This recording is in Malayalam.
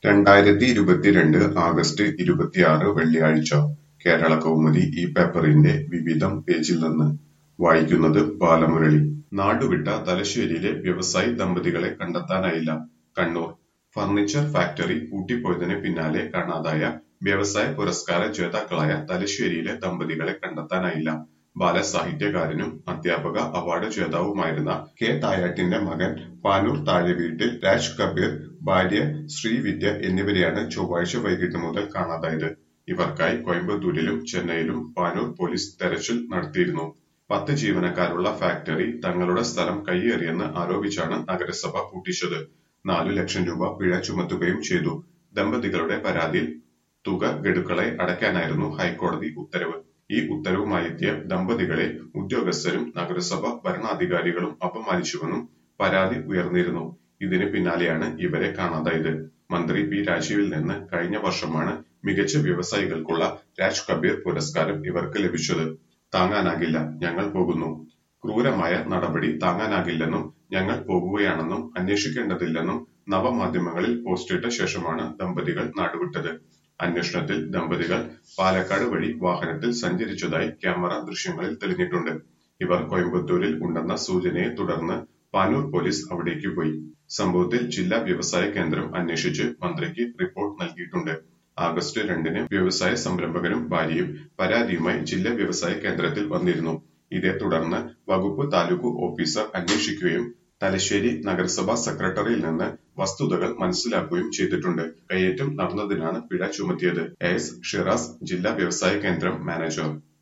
രണ്ടായിരത്തി ഇരുപത്തിരണ്ട് ആഗസ്റ്റ് ഇരുപത്തിയാറ് വെള്ളിയാഴ്ച കേരളകൗമുദി ഈ പേപ്പറിന്റെ വിവിധം പേജിൽ നിന്ന് വായിക്കുന്നത് ബാലമുരളി നാടുവിട്ട തലശ്ശേരിയിലെ വ്യവസായി ദമ്പതികളെ കണ്ടെത്താനായില്ല കണ്ണൂർ ഫർണിച്ചർ ഫാക്ടറി പൂട്ടിപ്പോയതിന് പിന്നാലെ കാണാതായ വ്യവസായ പുരസ്കാര ജേതാക്കളായ തലശ്ശേരിയിലെ ദമ്പതികളെ കണ്ടെത്താനായില്ല ബാലസാഹിത്യകാരനും അധ്യാപക അവാർഡ് ജേതാവുമായിരുന്ന കെ തായാട്ടിന്റെ മകൻ പാനൂർ താഴെവീട്ടിൽ രാജ് കബീർ ഭാര്യ ശ്രീവിദ്യ എന്നിവരെയാണ് ചൊവ്വാഴ്ച വൈകിട്ട് മുതൽ കാണാതായത് ഇവർക്കായി കോയമ്പത്തൂരിലും ചെന്നൈയിലും പാനൂർ പോലീസ് തെരച്ചിൽ നടത്തിയിരുന്നു പത്ത് ജീവനക്കാരുള്ള ഫാക്ടറി തങ്ങളുടെ സ്ഥലം കൈയേറിയെന്ന് ആരോപിച്ചാണ് നഗരസഭ പൂട്ടിച്ചത് നാലു ലക്ഷം രൂപ പിഴ ചുമത്തുകയും ചെയ്തു ദമ്പതികളുടെ പരാതിയിൽ തുക ഗഡുക്കളെ അടയ്ക്കാനായിരുന്നു ഹൈക്കോടതി ഉത്തരവ് ഈ ഉത്തരവുമായെത്തിയ ദമ്പതികളെ ഉദ്യോഗസ്ഥരും നഗരസഭ ഭരണാധികാരികളും അപമാനിച്ചുവെന്നും പരാതി ഉയർന്നിരുന്നു ഇതിന് പിന്നാലെയാണ് ഇവരെ കാണാതായത് മന്ത്രി പി രാജീവിൽ നിന്ന് കഴിഞ്ഞ വർഷമാണ് മികച്ച വ്യവസായികൾക്കുള്ള രാജ് കബീർ പുരസ്കാരം ഇവർക്ക് ലഭിച്ചത് താങ്ങാനാകില്ല ഞങ്ങൾ പോകുന്നു ക്രൂരമായ നടപടി താങ്ങാനാകില്ലെന്നും ഞങ്ങൾ പോകുകയാണെന്നും അന്വേഷിക്കേണ്ടതില്ലെന്നും നവമാധ്യമങ്ങളിൽ പോസ്റ്റിട്ട ശേഷമാണ് ദമ്പതികൾ നാടുവിട്ടത് അന്വേഷണത്തിൽ ദമ്പതികൾ പാലക്കാട് വഴി വാഹനത്തിൽ സഞ്ചരിച്ചതായി ക്യാമറ ദൃശ്യങ്ങളിൽ തെളിഞ്ഞിട്ടുണ്ട് ഇവർ കോയമ്പത്തൂരിൽ ഉണ്ടെന്ന സൂചനയെ തുടർന്ന് പാനൂർ പോലീസ് അവിടേക്ക് പോയി സംഭവത്തിൽ ജില്ലാ വ്യവസായ കേന്ദ്രം അന്വേഷിച്ച് മന്ത്രിക്ക് റിപ്പോർട്ട് നൽകിയിട്ടുണ്ട് ആഗസ്റ്റ് രണ്ടിന് വ്യവസായ സംരംഭകനും ഭാര്യയും പരാതിയുമായി ജില്ലാ വ്യവസായ കേന്ദ്രത്തിൽ വന്നിരുന്നു ഇതേ തുടർന്ന് വകുപ്പ് താലൂക്ക് ഓഫീസർ അന്വേഷിക്കുകയും തലശ്ശേരി നഗരസഭാ സെക്രട്ടറിയിൽ നിന്ന് വസ്തുതകൾ മനസ്സിലാക്കുകയും ചെയ്തിട്ടുണ്ട് കയ്യേറ്റം നടന്നതിനാണ് പിഴ ചുമത്തിയത് എസ് ഷിറാസ് ജില്ലാ വ്യവസായ കേന്ദ്രം മാനേജർ